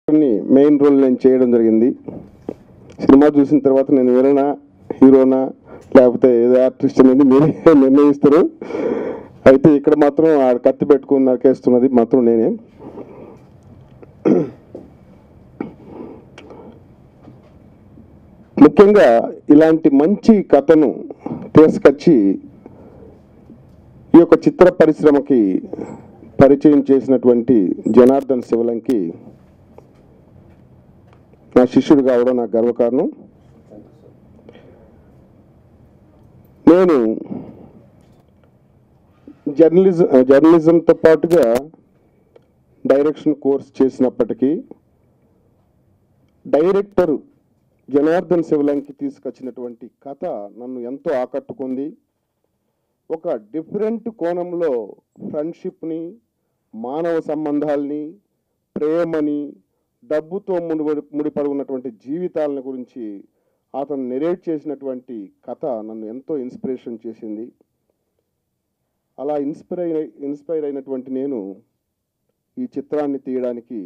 ని main role నేను చేయడం జరిగింది సినిమా చూసిన తర్వాత నేను విలనా హీరోనా లేకపోతే ఏదో ఆర్టిస్ట్ అనేది మీరే నిర్ణయిస్తారు అయితే ఇక్కడ మాత్రం ఆ కత్తి పెట్టుకుని నరికేస్తున్నది మాత్రం నేనే ముఖ్యంగా ఇలాంటి మంచి కథను తీసుకొచ్చి ఈ యొక్క చిత్ర పరిశ్రమకి పరిచయం చేసినటువంటి జనార్దన్ శివలంకి నా శిష్యుడు కావడం నాకు గర్వకారణం నేను జర్నలిజం జర్నలిజంతో పాటుగా డైరెక్షన్ కోర్స్ చేసినప్పటికీ డైరెక్టర్ జనార్దన్ శివలంకి తీసుకొచ్చినటువంటి కథ నన్ను ఎంతో ఆకట్టుకుంది ఒక డిఫరెంట్ కోణంలో ఫ్రెండ్షిప్ని మానవ సంబంధాల్ని ప్రేమని డబ్బుతో ముడిపడి ముడిపడి ఉన్నటువంటి జీవితాలను గురించి అతను నెరేట్ చేసినటువంటి కథ నన్ను ఎంతో ఇన్స్పిరేషన్ చేసింది అలా ఇన్స్పైర్ అయి ఇన్స్పైర్ అయినటువంటి నేను ఈ చిత్రాన్ని తీయడానికి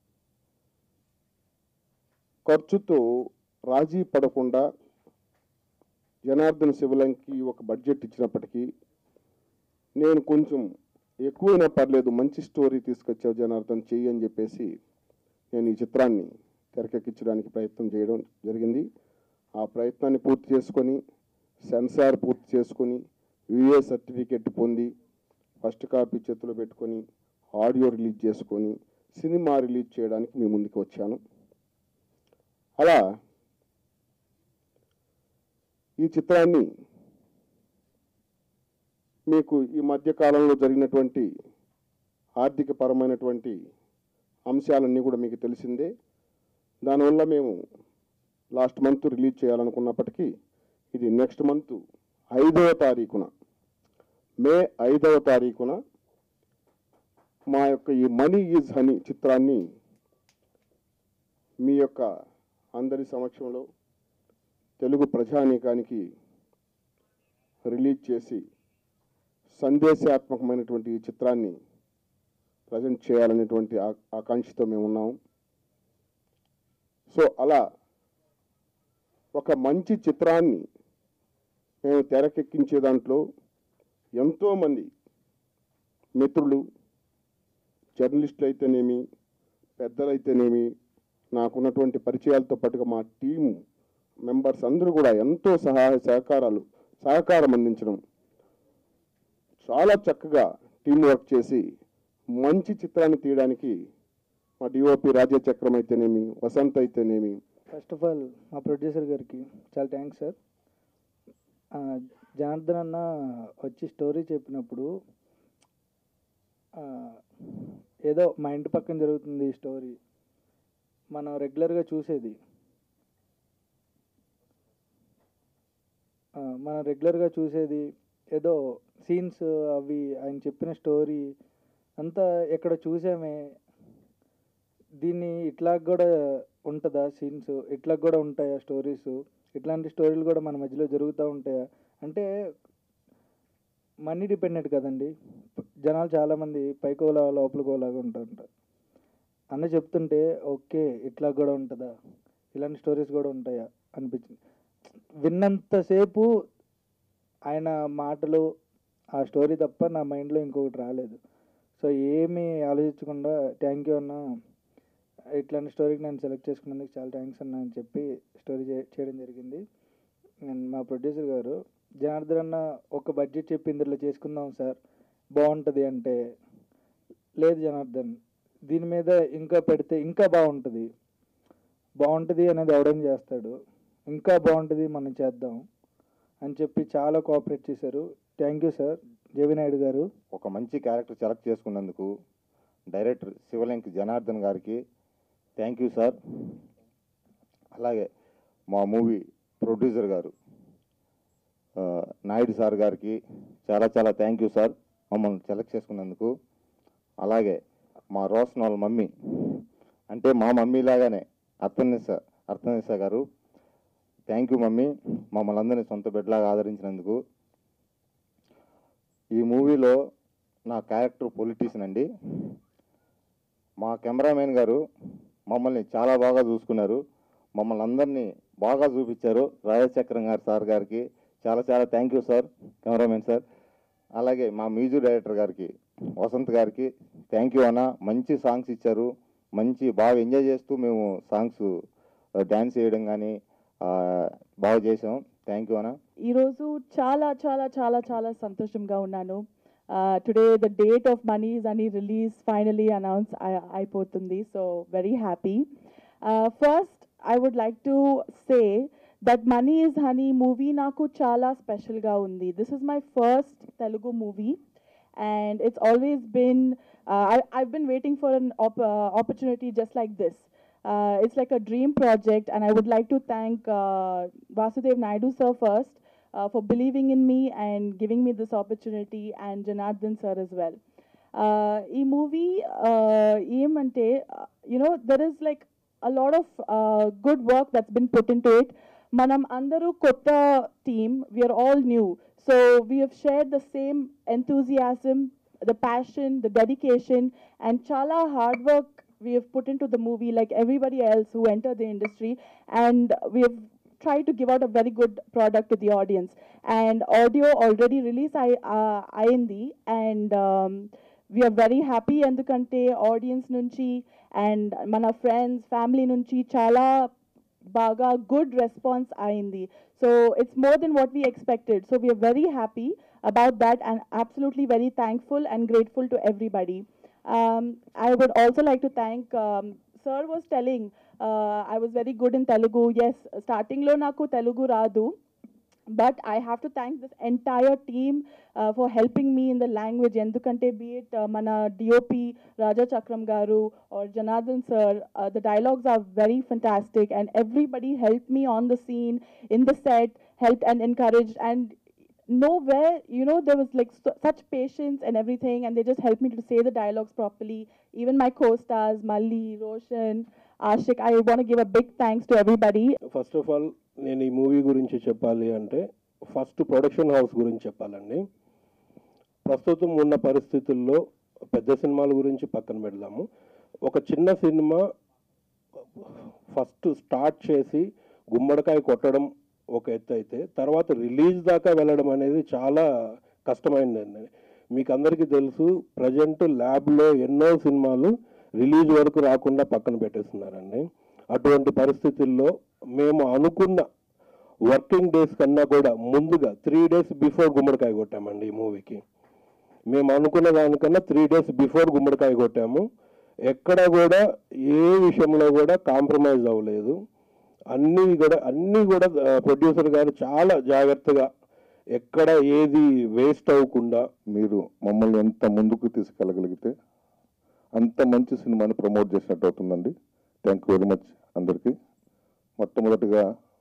ఖర్చుతో రాజీ పడకుండా జనార్దన్ శివలంకి ఒక బడ్జెట్ ఇచ్చినప్పటికీ నేను కొంచెం ఎక్కువైనా పర్లేదు మంచి స్టోరీ తీసుకొచ్చావు జనార్దన్ చెయ్యి అని చెప్పేసి నేను ఈ చిత్రాన్ని తెరకెక్కించడానికి ప్రయత్నం చేయడం జరిగింది ఆ ప్రయత్నాన్ని పూర్తి చేసుకొని సెన్సార్ పూర్తి చేసుకొని యుఏ సర్టిఫికెట్ పొంది ఫస్ట్ కాపీ చేతిలో పెట్టుకొని ఆడియో రిలీజ్ చేసుకొని సినిమా రిలీజ్ చేయడానికి మీ ముందుకు వచ్చాను అలా ఈ చిత్రాన్ని మీకు ఈ మధ్య కాలంలో జరిగినటువంటి ఆర్థిక పరమైనటువంటి అంశాలన్నీ కూడా మీకు తెలిసిందే దానివల్ల మేము లాస్ట్ మంత్ రిలీజ్ చేయాలనుకున్నప్పటికీ ఇది నెక్స్ట్ మంత్ ఐదవ తారీఖున మే ఐదవ తారీఖున మా యొక్క ఈ మనీ ఈజ్ హనీ చిత్రాన్ని మీ యొక్క అందరి సమక్షంలో తెలుగు ప్రజానీకానికి రిలీజ్ చేసి సందేశాత్మకమైనటువంటి ఈ చిత్రాన్ని ప్రజెంట్ చేయాలనేటువంటి ఆ- ఆకాంక్షతో మేము ఉన్నాము సో అలా ఒక మంచి చిత్రాన్ని మేము తెరకెక్కించే దాంట్లో ఎంతోమంది మిత్రులు జర్నలిస్టులు అయితేనేమి పెద్దలైతేనేమి నాకున్నటువంటి పరిచయాలతో పాటుగా మా టీము మెంబర్స్ అందరూ కూడా ఎంతో సహాయ సహకారాలు సహకారం అందించడం చాలా చక్కగా టీం వర్క్ చేసి మంచి చిత్రాన్ని తీయడానికి మా డిఓపి రాజ్యచక్రం అయితేనేమి వసంత్ అయితేనేమి ఫస్ట్ ఆఫ్ ఆల్ మా ప్రొడ్యూసర్ గారికి చాలా థ్యాంక్స్ సార్ ఆ, జనార్దన్ అన్న వచ్చి స్టోరీ చెప్పినప్పుడు ఆ, ఏదో మా ఇంటి పక్కన జరుగుతుంది ఈ స్టోరీ మనం రెగ్యులర్గా చూసేది ఆ, మనం రెగ్యులర్గా చూసేది ఏదో సీన్స్ అవి ఆయన చెప్పిన స్టోరీ అంతా ఎక్కడ చూసామే దీన్ని ఇట్లా కూడా ఉంటుందా సీన్స్ ఇట్లా కూడా ఉంటాయా స్టోరీస్ ఇట్లాంటి స్టోరీలు కూడా మన మధ్యలో జరుగుతూ ఉంటాయా అంటే మనీ డిపెండెంట్ కదండి జనాలు చాలామంది పైకోలా లోపలికోలాగా ఉంటారు అన్న చెప్తుంటే ఓకే ఇట్లా కూడా ఉంటుందా ఇలాంటి స్టోరీస్ కూడా ఉంటాయా అనిపించింది విన్నంతసేపు ఆయన మాటలు ఆ స్టోరీ తప్ప నా మైండ్లో ఇంకొకటి రాలేదు సో ఏమీ ఆలోచించకుండా థ్యాంక్ యూ అన్న ఇట్లాంటి స్టోరీకి నేను సెలెక్ట్ చేసుకున్నందుకు చాలా థ్యాంక్స్ అన్న అని చెప్పి స్టోరీ చే- చేయడం జరిగింది అండ్ మా ప్రొడ్యూసర్ గారు జనార్దన్ అన్న ఒక బడ్జెట్ చెప్పి ఇందులో చేసుకుందాం సార్ బాగుంటుంది అంటే లేదు జనార్దన్ దీని మీద ఇంకా పెడితే ఇంకా బాగుంటుంది బాగుంటుంది అనేది ఎవడైనా చేస్తాడు ఇంకా బాగుంటుంది మనం చేద్దాం అని చెప్పి చాలా కోఆపరేట్ చేశారు thank you sir J V Naidu గారు ఒక మంచి క్యారెక్టర్ సెలెక్ట్ చేసుకున్నందుకు డైరెక్టర్ శివలింక్ జనార్దన్ గారికి థ్యాంక్ యూ సార్ అలాగే మా మూవీ ప్రొడ్యూసర్ గారు ఆ, నాయుడు సార్ గారికి చాలా చాలా థ్యాంక్ యూ సార్ మమ్మల్ని సెలెక్ట్ చేసుకున్నందుకు అలాగే మా రోషన్ వాళ్ళ మమ్మీ అంటే మా మమ్మీ లాగానే అర్థనిస అర్థనిస గారు థ్యాంక్ యూ మమ్మీ మమ్మల్ని అందరినీ సొంత బిడ్డలాగా ఆదరించినందుకు ఈ మూవీలో నా క్యారెక్టర్ పొలిటీషియన్ అండి మా కెమెరామెన్ గారు మమ్మల్ని చాలా బాగా చూసుకున్నారు మమ్మల్ని అందరినీ బాగా చూపించారు రాజచక్రం గారు సార్ గారికి చాలా చాలా thank you sir cameraman sir అలాగే మా మ్యూజిక్ డైరెక్టర్ గారికి వసంత్ గారికి థ్యాంక్ యూ అన్న మంచి సాంగ్స్ ఇచ్చారు మంచి బాగా ఎంజాయ్ చేస్తూ మేము సాంగ్స్ డ్యాన్స్ చేయడం కానీ బాగా చేసాం థ్యాంక్ యూ అన్న ఈరోజు చాలా చాలా చాలా చాలా సంతోషంగా ఉన్నాను today the date of Money is అని రిలీజ్ ఫైనలీ అనౌన్స్ అయిపోతుంది so very happy first I would like to say that money is honey movie నాకు చాలా స్పెషల్గా ఉంది this is my first Telugu movie and it's always been uh, I, I've been waiting for an op- uh, opportunity just like this. Uh, it's like a dream project, and I would like to thank uh, Vasudev Naidu sir first uh, for believing in me and giving me this opportunity, and Janardhan sir as well. Uh, ఈ movie ఏమంటే you know there is like a lot of uh, good work that's been put into it. మనం అందరూ కొత్త team we are all new so we have share the same enthusiasm, the passion, the dedication, and chala hard work we have put into the movie like everybody else who entered the industry, and we have tried to give out a very good product to the audience. And audio already released I uh, అయింది and um, we are very happy ఎందుకంటే audience నుంచి and మన friends family నుంచి చాలా బాగా good response అయింది so it's more than what we expected so we are very happy about that and absolutely very thankful and grateful to everybody I would also like to thank sir was telling I was very good in Telugu yes స్టార్టింగ్లో నాకు తెలుగు రాదు but I have to thank this entire team uh, for helping me in the language. Endukante be it uh, mana DOP Raja Chakram Garu or Janardhan sir, uh, the dialogues are very fantastic, and everybody helped me on the scene, in the set, helped and encouraged, and nowhere, you know, there was like so, such patience and everything, and they just helped me to say the dialogues properly. Even my co-stars, Malli, Roshan, Ashik, I want to give a big thanks to everybody. First of all నేను ఈ movie గురించి చెప్పాలి అంటే first production house గురించి చెప్పాలండి ప్రస్తుతం ఉన్న పరిస్థితుల్లో పెద్ద సినిమాల గురించి పక్కన పెడదాము ఒక చిన్న సినిమా ఫస్ట్ స్టార్ట్ చేసి గుమ్మడికాయ కొట్టడం ఒక ఎత్తు అయితే తర్వాత రిలీజ్ దాకా వెళ్ళడం అనేది చాలా కష్టమైందండి మీకు అందరికీ తెలుసు ప్రజెంట్ ల్యాబ్లో ఎన్నో సినిమాలు రిలీజ్ వరకు రాకుండా పక్కన పెట్టేస్తున్నారండి అటువంటి పరిస్థితుల్లో మేము అనుకున్న వర్కింగ్ డేస్ కన్నా కూడా ముందుగా త్రీ డేస్ బిఫోర్ గుమ్మడికాయ కొట్టామండి ఈ మూవీకి మేము అనుకున్న దానికన్నా త్రీ డేస్ బిఫోర్ గుమ్మడికాయ కొట్టాము ఎక్కడ కూడా ఏ విషయంలో కూడా కాంప్రమైజ్ అవ్వలేదు అన్నీ కూడా అన్నీ కూడా ప్రొడ్యూసర్ గారు చాలా జాగ్రత్తగా ఎక్కడ ఏది వేస్ట్ అవ్వకుండా మీరు మమ్మల్ని ఎంత ముందుకు తీసుకెళ్ళగలిగితే అంత మంచి సినిమాని ప్రమోట్ చేసినట్టు అవుతుందండి థ్యాంక్ యూ వెరీ మచ్ అందరికీ మొట్టమొదటిగా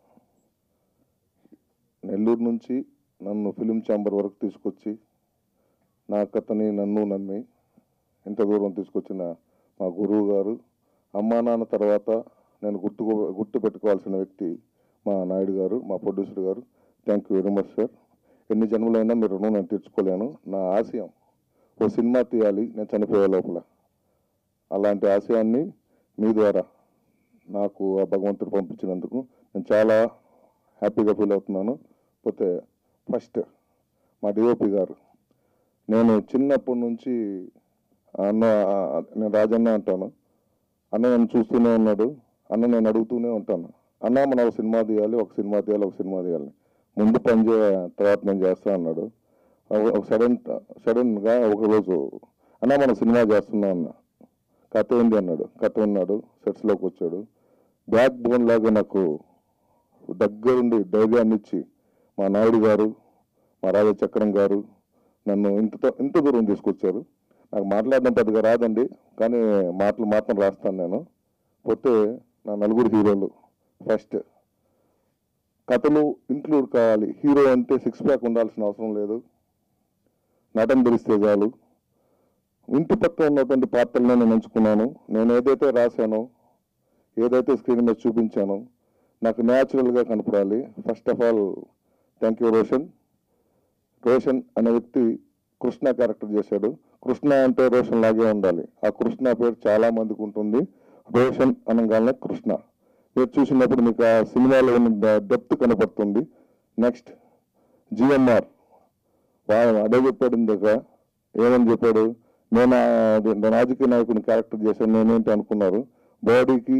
నెల్లూరు నుంచి నన్ను ఫిలిం ఛాంబర్ వరకు తీసుకొచ్చి నా కథని నన్ను నమ్మి ఇంత దూరం తీసుకొచ్చిన మా గురువు గారు అమ్మా నాన్న తర్వాత నేను గుర్తు గుర్తు పెట్టుకోవాల్సిన వ్యక్తి మా నాయుడు గారు మా ప్రొడ్యూసర్ గారు thank you very much sir ఎన్ని జన్మలైనా మీరు రుణం నేను తీర్చుకోలేను నా ఆశయం ఓ సినిమా తీయాలి నేను చనిపోయే లోపల అలాంటి ఆశయాన్ని మీ ద్వారా నాకు ఆ భగవంతుడు పంపించినందుకు నేను చాలా హ్యాపీగా ఫీల్ అవుతున్నాను పోతే ఫస్ట్ మా డిఓపి గారు నేను చిన్నప్పటి నుంచి అన్న నేను రాజన్న అంటాను అన్న నన్ను చూస్తూనే ఉన్నాడు అన్న నేను అడుగుతూనే ఉంటాను అన్న మనం ఒక సినిమా తీయాలి ఒక సినిమా తీయాలి ఒక సినిమా తీయాలి ముందు పని చే తర్వాత నేను చేస్తా అన్నాడు ఒక సడన్ సడన్గా ఒకరోజు అన్న మనం సినిమా చేస్తున్నాం అన్న కథ ఏంటి అన్నాడు కథ ఉన్నాడు సెట్స్లోకి వచ్చాడు బ్యాక్ బోన్ లాగా నాకు దగ్గరుండి ధైర్యాన్ని ఇచ్చి మా నాయుడు గారు మా రాజచక్రం గారు నన్ను ఇంత ఇంత దూరం తీసుకొచ్చారు నాకు మాట్లాడడం పెద్దగా రాదండి కానీ మాటలు మాత్రం రాస్తాను నేను పోతే నా నలుగురు హీరోలు ఫస్ట్ కథలు ఇంక్లూడ్ కావాలి హీరో అంటే సిక్స్ ప్యాక్ ఉండాల్సిన అవసరం లేదు నటన తెలిస్తే చాలు ఇంటి పక్క ఉన్నటువంటి పాత్రలను నేను ఎంచుకున్నాను నేను ఏదైతే రాశానో ఏదైతే స్క్రీన్ మీద చూపించానో నాకు న్యాచురల్గా కనపడాలి first of all thank you Roshan Roshan అనే వ్యక్తి కృష్ణ క్యారెక్టర్ చేశాడు కృష్ణ అంటే రోషన్ లాగే ఉండాలి ఆ కృష్ణ పేరు చాలా మందికి ఉంటుంది రోషన్ అనగానే కృష్ణ మీరు చూసినప్పుడు మీకు ఆ సినిమాలో ఉన్న డెప్త్ కనపడుతుంది నెక్స్ట్ జిఎంఆర్ వాడు అదే చెప్పాడు ఇందాక ఏమని చెప్పాడు నేను ఆ- అది రాజకీయ నాయకుని క్యారెక్టర్ చేశాను నేనేంటి అనుకున్నారు బాడీకి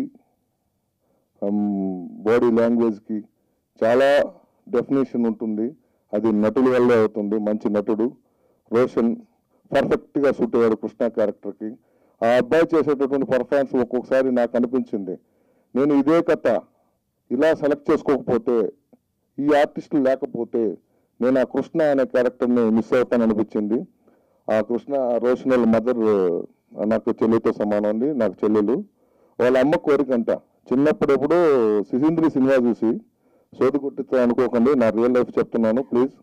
బాడీ లాంగ్వేజ్కి చాలా డెఫినేషన్ ఉంటుంది అది నటుల వల్లే అవుతుంది మంచి నటుడు రోషన్ పర్ఫెక్ట్గా సూట్ అయ్యాడు కృష్ణ క్యారెక్టర్కి ఆ అబ్బాయి చేసేటటువంటి పర్ఫార్మెన్స్ ఒక్కొక్కసారి నాకు అనిపించింది నేను ఇదే కథ ఇలా సెలెక్ట్ చేసుకోకపోతే ఈ ఆర్టిస్టులు లేకపోతే నేను ఆ కృష్ణ అనే క్యారెక్టర్ని మిస్ అవుతాను అనిపించింది ఆ కృష్ణ రోషన్ వాళ్ళ మదర్ నాకు చెల్లితో సమానం అండి నాకు చెల్లెలు వాళ్ళ అమ్మ కోరికంట చిన్నప్పుడు ఎప్పుడో సిసింద్రి సినిమా చూసి సోది కొట్టిస్తా అనుకోకండి నా రియల్ లైఫ్ చెప్తున్నాను ప్లీజ్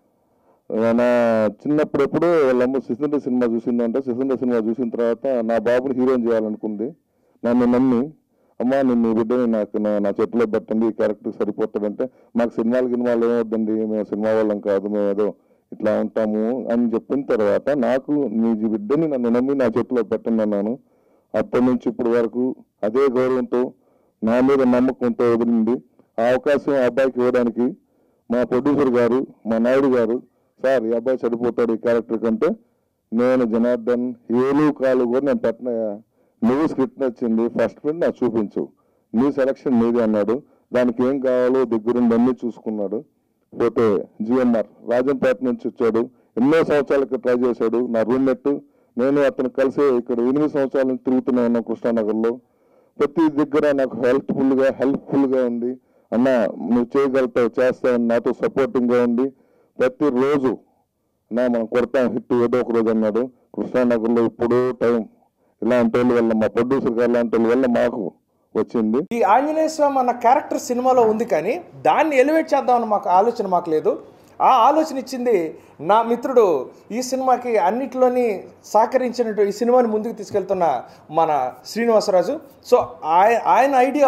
నా చిన్నప్పుడు ఎప్పుడు వాళ్ళమ్మ సిసింద్రి సినిమా చూసిందంటే సిసింద్రి సినిమా చూసిన తర్వాత నా బాబుని హీరోయిన్ చేయాలనుకుంది నన్ను నమ్మి అమ్మా నిన్ను ఈ బిడ్డని నాకు నా నా చేతిలో పెట్టండి ఈ క్యారెక్టర్ సరిపోతాడంటే మాకు సినిమాలు గినిమాలు ఏమవుద్దండి మేము సినిమా వాళ్ళం కాదు మేము ఏదో ఇట్లా ఉంటాము అని చెప్పిన తర్వాత నాకు నీ బిడ్డని నన్ను నమ్మి నా చేతిలో పెట్టండి అన్నాను అప్పటి నుంచి ఇప్పటి వరకు అదే గౌరవంతో నా మీద నమ్మకంతో వదిలింది ఆ అవకాశం ఆ అబ్బాయికి ఇవ్వడానికి మా ప్రొడ్యూసర్ గారు మా నాయుడు గారు సార్ ఈ అబ్బాయి సరిపోతాడు ఈ క్యారెక్టర్ కంటే నేను జనార్దన్ ఏలు కాలు కూడా నేను పెట్టిన నువ్వు స్క్రిప్ట్ నచ్చింది ఫస్ట్ ప్రింట్ నాకు చూపించు నీ సెలక్షన్ నీది అన్నాడు దానికి ఏం కావాలో దగ్గరుండి అన్ని చూసుకున్నాడు పోతే జిఎంఆర్ రాజంపేట నుంచి వచ్చాడు ఎన్నో సంవత్సరాలకి ట్రై చేశాడు నా రూమ్మేట్ నేను అతను కలిసి ఇక్కడ ఎనిమిది సంవత్సరాల నుంచి తిరుగుతూనే ఉన్నాం కృష్ణానగర్లో ప్రతి దగ్గర నాకు హెల్ప్ఫుల్గా హెల్ప్ఫుల్గా ఉంది అన్న నువ్వు చేయగలుగుతావు చేస్తావు నాతో సపోర్టింగ్గా ఉండి ప్రతిరోజు నా మనం కొడతాం హిట్ ఏదో ఒక రోజు అన్నాడు కృష్ణానగర్లో ఇప్పుడు టైం ఇలాంటి వాళ్ళ వల్ల మా ప్రొడ్యూసర్ గారు లాంటి వాళ్ళ వల్ల మాకు వచ్చింది ఈ ఆంజనేయ స్వామి అన్న క్యారెక్టర్ సినిమాలో ఉంది కానీ దాన్ని ఎలివేట్ చేద్దామని మాకు ఆలోచన మాకు లేదు ఆ ఆలోచన ఇచ్చింది నా మిత్రుడు ఈ సినిమాకి అన్నిటిలోని సహకరించినట్టు ఈ సినిమాని ముందుకు తీసుకెళ్తున్న మన శ్రీనివాసరాజు సో ఆయన ఆయన ఐడియా